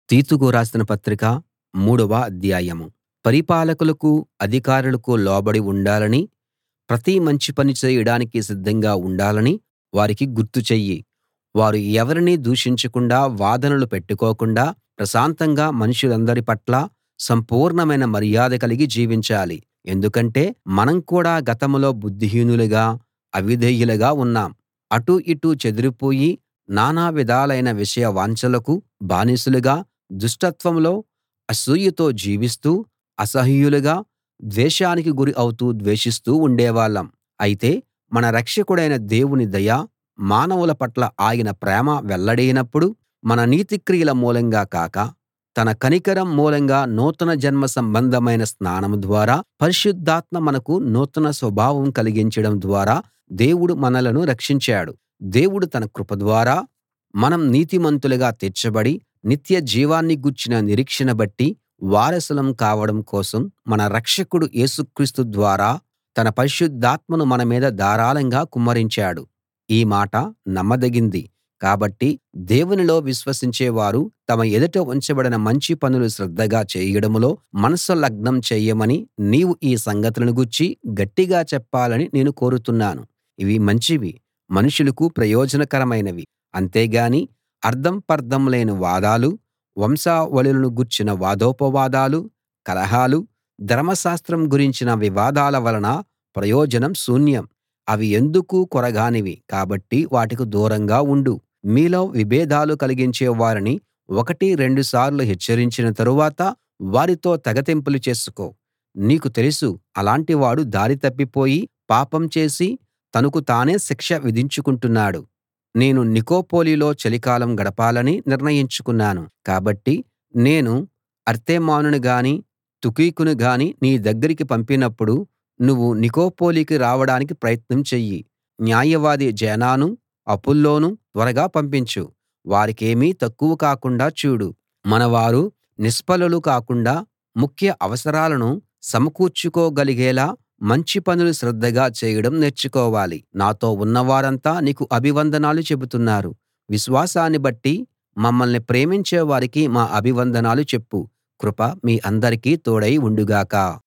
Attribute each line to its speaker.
Speaker 1: తీతుకు రాసిన పత్రిక మూడవ అధ్యాయం పరిపాలకులకు అధికారులకు లోబడి ఉండాలని ప్రతి మంచి పని చేయడానికి సిద్ధంగా ఉండాలని వారికి గుర్తు చెయ్యి వారు ఎవరినీ దూషించకుండా వాదనలు పెట్టుకోకుండా ప్రశాంతంగా మనుషులందరి పట్లా సంపూర్ణమైన మర్యాద కలిగి జీవించాలి ఎందుకంటే మనం కూడా గతంలో బుద్ధిహీనులుగా అవిధేయులుగా ఉన్నాం అటూ ఇటూ చెదిరిపోయి నానా విధాలైన విషయ వాంఛలకు బానిసలుగా దుష్టత్వంలో అసూయతో జీవిస్తూ అసహ్యులుగా ద్వేషానికి గురి అవుతూ ద్వేషిస్తూ ఉండేవాళ్ళం అయితే మన రక్షకుడైన దేవుని దయ మానవుల పట్ల ఆయన ప్రేమ వెల్లడైనప్పుడు మన నీతిక్రియల మూలంగా కాక తన కనికరం మూలంగా నూతన జన్మ సంబంధమైన స్నానం ద్వారా పరిశుద్ధాత్మ మనకు నూతన స్వభావం కలిగించడం ద్వారా దేవుడు మనలను రక్షించాడు దేవుడు తన కృప ద్వారా మనం నీతిమంతులుగా తీర్చబడి నిత్య జీవాన్ని గూర్చిన నిరీక్షణ బట్టి వారసులం కావడం కోసం మన రక్షకుడు యేసు క్రీస్తు ద్వారా తన పరిశుద్ధాత్మను మన మీద ధారాళంగా కుమ్మరించాడు ఈ మాట నమ్మదగింది కాబట్టి దేవునిలో విశ్వసించే వారు తమ ఎదుట ఉంచబడిన మంచి పనులు శ్రద్ధగా చేయడంలో మనసు లగ్నం చేయమని నీవు ఈ సంగతులను గూర్చి గట్టిగా చెప్పాలని నేను కోరుతున్నాను ఇవి మంచివి మనుషులకు ప్రయోజనకరమైనవి అంతేగాని అర్థం పర్థం లేని వాదాలు వంశావళులను గూర్చిన వాదోపవాదాలు కలహాలు ధర్మశాస్త్రం గురించిన వివాదాల వలన ప్రయోజనం శూన్యం అవి ఎందుకూ కొరగానివి కాబట్టి వాటికి దూరంగా ఉండు మీలో విభేదాలు కలిగించే వారిని ఒకటి రెండుసార్లు హెచ్చరించిన తరువాత వారితో తెగతెంపులు చేసుకో నీకు తెలుసు అలాంటి వాడు దారి తప్పిపోయి పాపం చేసి తనకు తానే శిక్ష విధించుకుంటున్నాడు నేను నికోపోలిలో చలికాలం గడపాలని నిర్ణయించుకున్నాను కాబట్టి నేను అర్తెమానును గాని తుకికును గాని నీ దగ్గరికి పంపినప్పుడు నువ్వు నికోపోలికి రావడానికి ప్రయత్నం చెయ్యి న్యాయవాది జేనాను అపుల్లోను త్వరగా పంపించు వారికేమీ తక్కువ కాకుండా చూడు మనవారు నిష్ఫలులు కాకుండా ముఖ్య అవసరాలను సమకూర్చుకోగలిగేలా మంచి పనులు శ్రద్ధగా చేయడం నేర్చుకోవాలి నాతో ఉన్నవారంతా నీకు అభివందనాలు చెబుతున్నారు విశ్వాసాన్ని బట్టి మమ్మల్ని ప్రేమించే వారికి మా అభివందనాలు చెప్పు కృప మీ అందరికీ తోడై ఉండుగాక